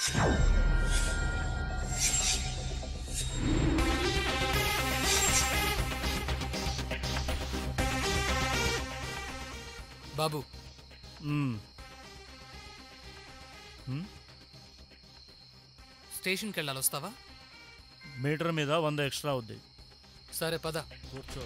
బాబు మ్మ్. స్టేషన్కి వెళ్ళాలి వస్తావా మీటర్ మీద వంద ఎక్స్ట్రా అవుద్ది సరే పద కూర్చో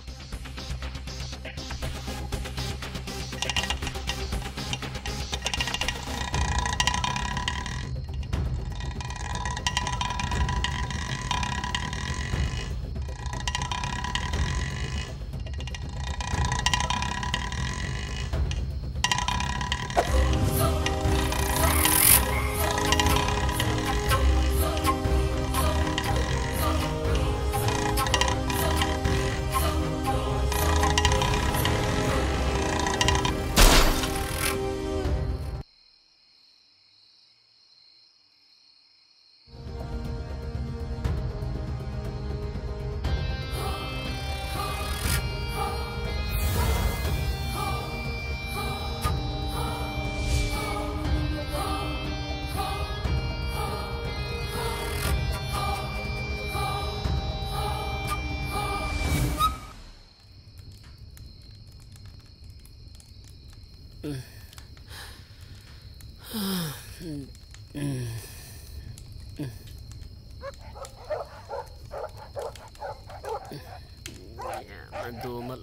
దోమలు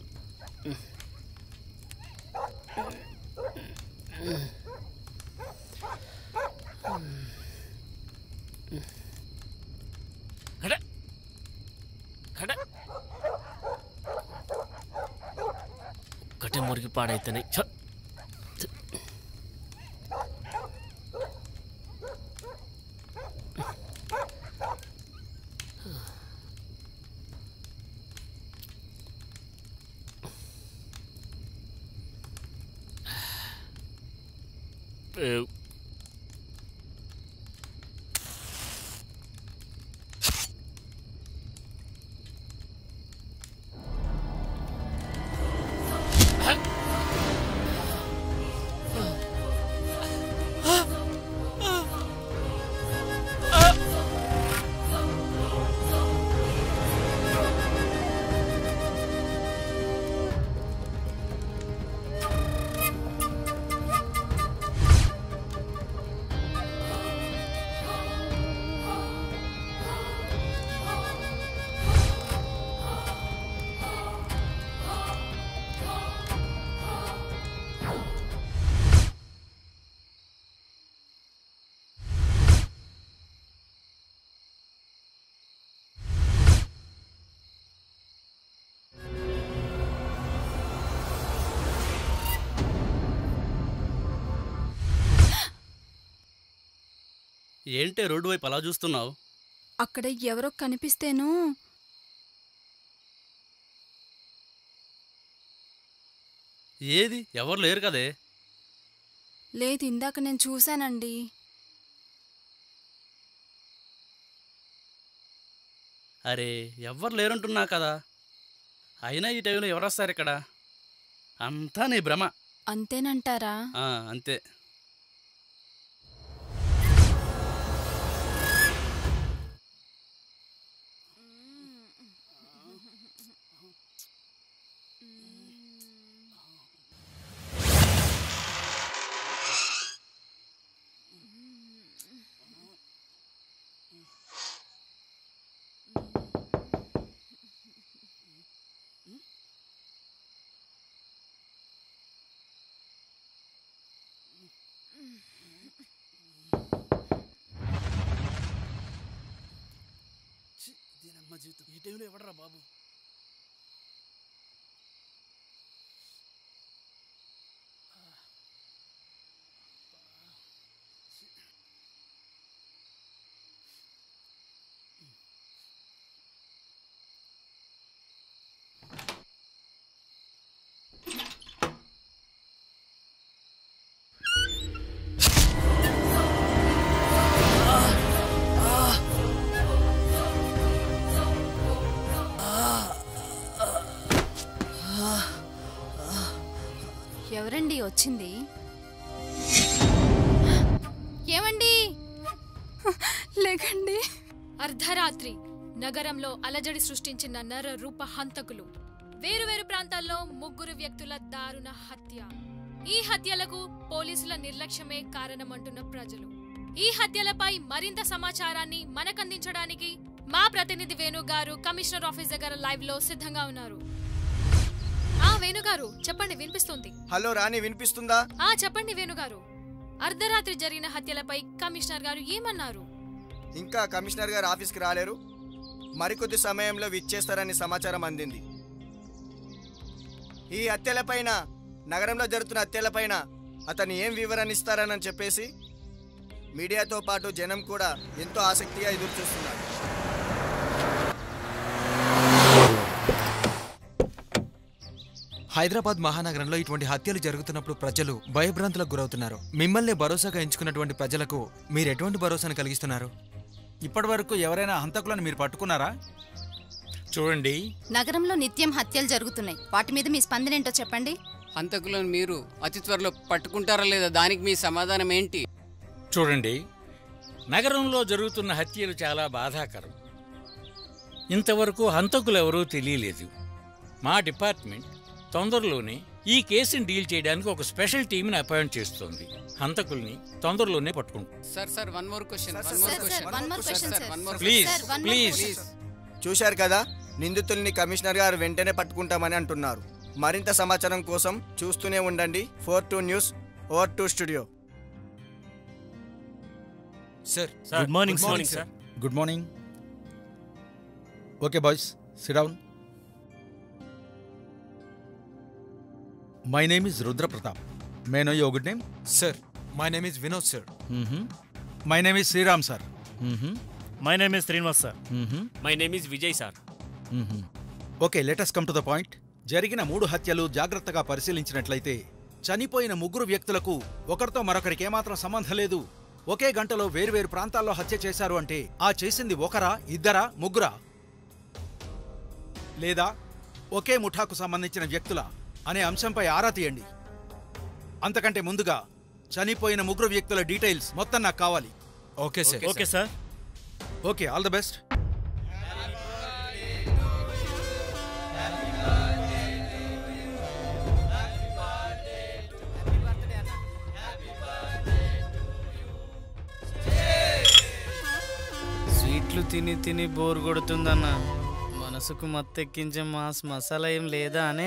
కడ కడ ఒక్కటే మురికి పాడైతేనే ఛ! ఏ, ఏంటే రోడ్డు వైపు అలా చూస్తున్నావు అక్కడ ఎవరో కనిపిస్తేను ఏది ఎవరు లేరు కదే లేదు ఇందాక నేను చూశానండి అరే ఎవ్వరు లేరంటున్నా కదా అయినా ఈ టైంలో ఎవరు వస్తారు ఇక్కడ అంతా నీ భ్రమ అంతేనంటారా ఆ, అంతే దీనమ్మ జీవితం ఈ టైంలో ఎవడరా బాబు ఎవరండి వచ్చింది ఏమండి రాత్రి నగరంలో అలజడి సృష్టించిన నర రూప హంతకులు వేరువేరు ప్రాంతాల్లో ముగ్గురు వ్యక్తుల దారుణ హత్య ఈ హత్యలకు పోలీసుల నిర్లక్ష్యమే కారణమంటున్న ప్రజలు ఈ హత్యలపై మరింత సమాచారాన్ని మనకందించడానికి మా ప్రతినిధి వేణు గారు కమిషనర్ ఆఫీస్ దగ్గర లైవ్ లో సిద్ధంగా ఉన్నారు ఆ వేణు గారు చెప్పండి వినిపిస్తుంది హలో రాణి వినిపిస్తుందా ఆ చెప్పండి వేణు గారు అర్ధరాత్రి జరిగిన హత్యలపై కమిషనర్ గారు ఏమన్నారు ఇంకా కమిషనర్ గారు ఆఫీస్కి రాలేరు మరికొద్ది సమయంలో విచ్చేస్తారని సమాచారం అందింది ఈ హత్యలపైన నగరంలో జరుగుతున్న హత్యలపైన అతను ఏం వివరణ ఇస్తారని చెప్పేసి మీడియాతో పాటు జనం కూడా ఎంతో ఆసక్తిగా ఎదురు చూస్తున్నారు హైదరాబాద్ మహానగరంలో ఇటువంటి హత్యలు జరుగుతున్నప్పుడు ప్రజలు భయభ్రాంతులకు గురవుతున్నారు మిమ్మల్ని భరోసాగా ఎంచుకున్నటువంటి ప్రజలకు మీరు ఎటువంటి భరోసాను కలిగిస్తున్నారు ఇప్పటివరకు ఎవరైనా హంతకులను మీరు పట్టుకున్నారా చూడండి నగరంలో నిత్యం హత్యలు జరుగుతున్నాయి వాటి మీద మీ స్పందన ఏంటో చెప్పండి హంతకులను మీరు అతి త్వరలో పట్టుకుంటారా లేదా దానికి మీ సమాధానం ఏంటి చూడండి నగరంలో జరుగుతున్న హత్యలు చాలా బాధాకరం ఇంతవరకు హంతకులు ఎవరూ తెలియలేదు మా డిపార్ట్మెంట్ తొందరలోనే ఈ కేసుని డీల్ చేయడానికి ఒక స్పెషల్ టీంని అపాయింట్ చేస్తోంది హంతకుల్ని తొందరలోనే పట్టుకుంటాం sir sir one more question one more sir, question one more question, sir. One more please sir, one more please question. చూశారు కదా నిందితుల్ని కమిషనర్ గారు వెంటనే పట్టుకుంటామని అంటున్నారు మరింత సమాచారం కోసం చూస్తూనే ఉండండి four two news over to studio sir good morning sir good morning okay boys sit down my name is Rudra Pratap may know your good name sir my name is Vinod sir my name is Sriram sir my name is Srinivas sir my name is Vijay sir okay let us come to the point జరిగిన మూడు హత్యలు జాగ్రత్తగా పరిశీలించినట్లయితే చనిపోయిన ముగ్గురు వ్యక్తులకు ఒకరితో మరొకరికి ఏమాత్రం సంబంధం లేదు ఒకే గంటలో వేర్వేరు ప్రాంతాల్లో హత్య చేశారు అంటే ఆ చేసింది ఒకరా ఇద్దరా ముగ్గురా లేదా ఒకే ముఠాకు సంబంధించిన వ్యక్తుల అనే అంశంపై ఆరా తీయండి అంతకంటే ముందుగా చనిపోయిన ముగ్గురు వ్యక్తుల డీటెయిల్స్ మొత్తం నాకు కావాలి okay sir okay sir okay all the best స్వీట్లు తిని తిని బోర్ కొడుతుందన్న మనసుకు మత్తెక్కించే మాస్ మసాలా ఏం లేదా అనే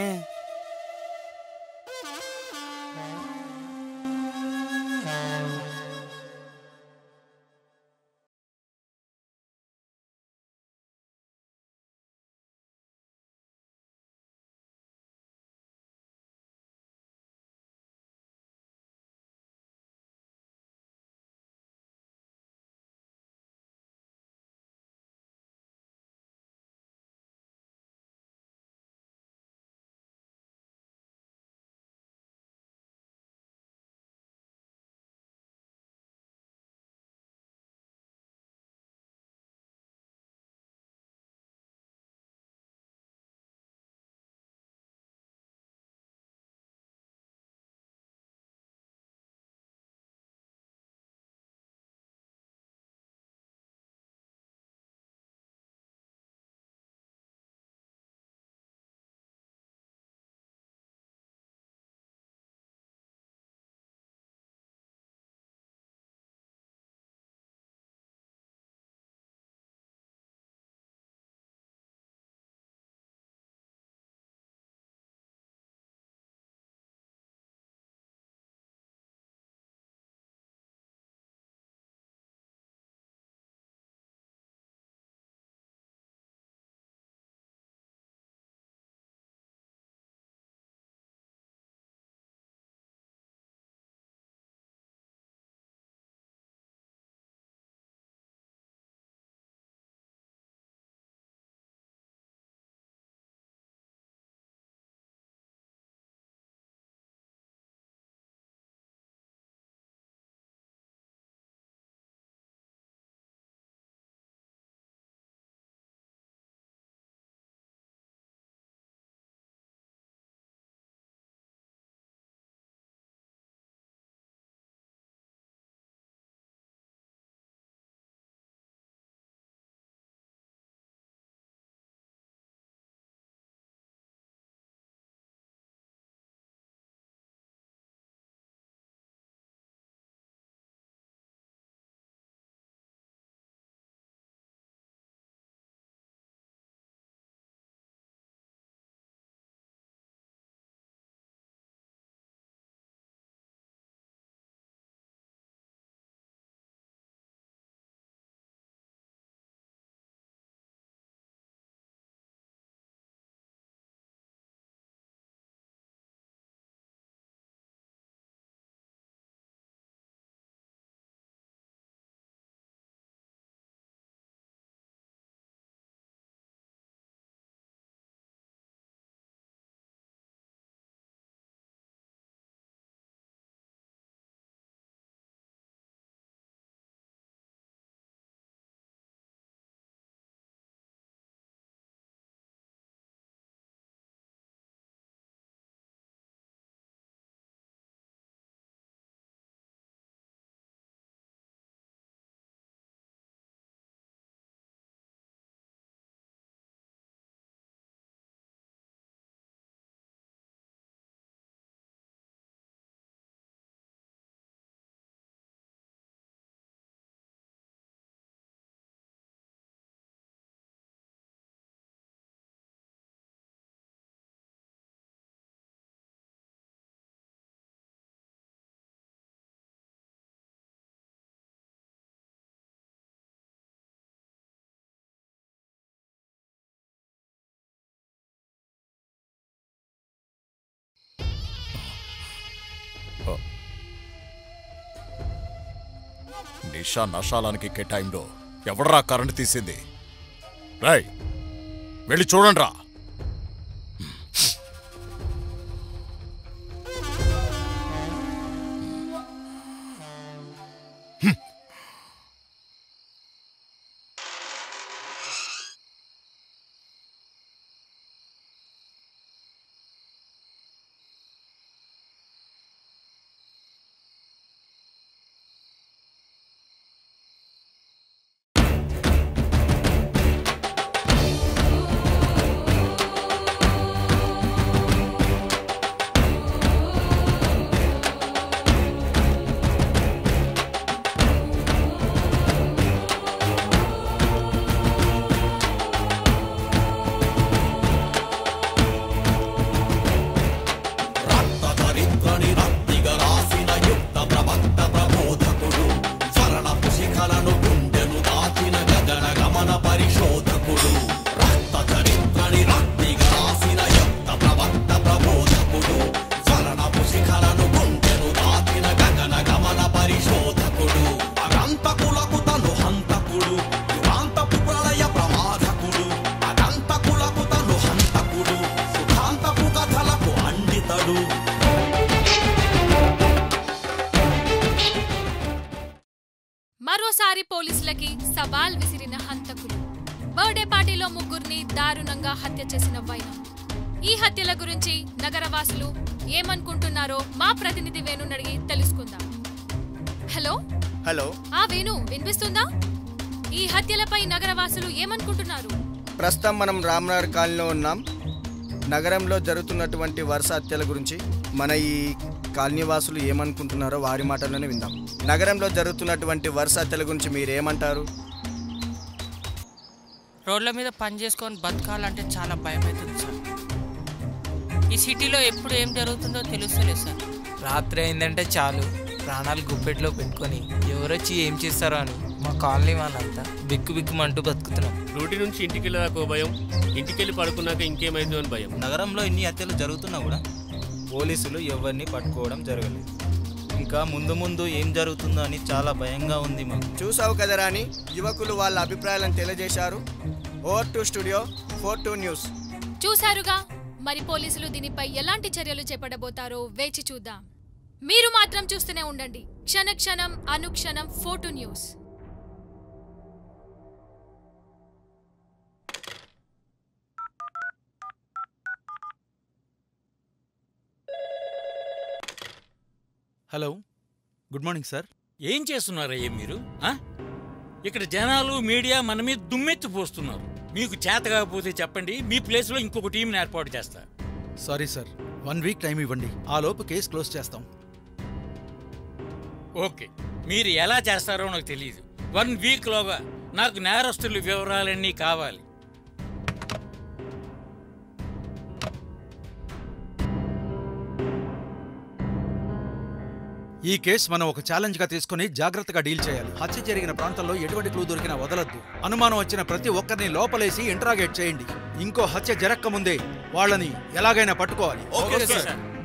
నిషా నషాలానికి ఎక్కే టైంలో ఎవడరా కరెంట్ తీసింది రాయ్ వెళ్ళి చూడండి రా మరోసారి పోలీసులకి సవాల్ విసిరిన హంతకులు బర్త్డే పార్టీలో ముగ్గురిని దారుణంగా హత్య చేసిన వైనం ఈ హత్యల గురించి నగరవాసులు ఏమనుకుంటున్నారో మా ప్రతినిధి వేణుని అడిగి తెలుసుకుందాం హలో హలో ఆ వేణు వినిపిస్తుందా ఈ హత్యలపై నగరవాసులు ఏమనుకుంటున్నారు ప్రస్తుతం మనం రామ్నగర్ కాలనీలో ఉన్నాం నగరంలో జరుగుతున్నటువంటి వరుస హత్యల గురించి మన ఈ కాలనీ వాసులు ఏమనుకుంటున్నారో వారి మాటల్లోనే విందాం నగరంలో జరుగుతున్నటువంటి వరుస హత్యల గురించి మీరు ఏమంటారు రోడ్ల మీద పని చేసుకొని బతకాలంటే చాలా భయం అవుతుంది సార్ ఈ సిటీలో ఎప్పుడు ఏం జరుగుతుందో తెలుస్తలేదు సార్ రాత్రి అయిందంటే చాలు ప్రాణాలు గుప్పెట్లో పెట్టుకొని ఎవరొచ్చి ఏం చేస్తారో అని మా కాలనీ వాళ్ళంతా బిక్కు బిక్కుమంటూ బతుకుతున్నాం డ్యూటీ నుంచి ఇంటికి వెళ్ళాక భయం ఇంటికి వెళ్ళి పడుకున్నాక ఇంకేమైందో అని భయం నగరంలో ఇన్ని హత్యలు జరుగుతున్నా కూడా పోలీసులు ఎవరిని పట్టుకోవడం జరగలేదు ఇంకా ముందు ముందు ఏం జరుగుతుందో అని చాలా భయంగా ఉంది మాకు చూసావు కదరా అని యువకులు వాళ్ళ అభిప్రాయాలను తెలియజేశారు over to studio four two news చూశారుగా మరి పోలీసులు దీనిపై ఎలాంటి చర్యలు చేపట్టబోతారో వేచి చూద్దాం మీరు మాత్రం చూస్తూనే ఉండండి క్షణ క్షణం అనుక్షణం photo news hello good morning sir ఏం చేస్తున్నారయ్యా మీరు ఆ? ఇక్కడ జనాలు మీడియా మన మీద దుమ్మెత్తి పోస్తున్నారు మీకు చేత కాకపోతే చెప్పండి మీ ప్లేస్లో ఇంకొక టీంని ఏర్పాటు చేస్తా sorry sir one week time ఇవ్వండి ఆ లోపు కేసు క్లోజ్ చేస్తాం ఓకే మీరు ఎలా చేస్తారో నాకు తెలియదు వన్ వీక్లోగా నాకు నేరస్తుల వివరాలన్నీ కావాలి ఈ కేసు మనం ఒక ఛాలెంజ్ గా తీసుకుని జాగ్రత్తగా డీల్ చేయాలి హత్య జరిగిన ప్రాంతంలో ఎటువంటి క్లూ దొరికినా వదలొద్దు అనుమానం వచ్చిన ప్రతి ఒక్కరిని లోపలేసి ఇంట్రాగేట్ చేయండి ఇంకో హత్య జరక్క ముందే వాళ్ళని ఎలాగైనా పట్టుకోవాలి ఓకే సార్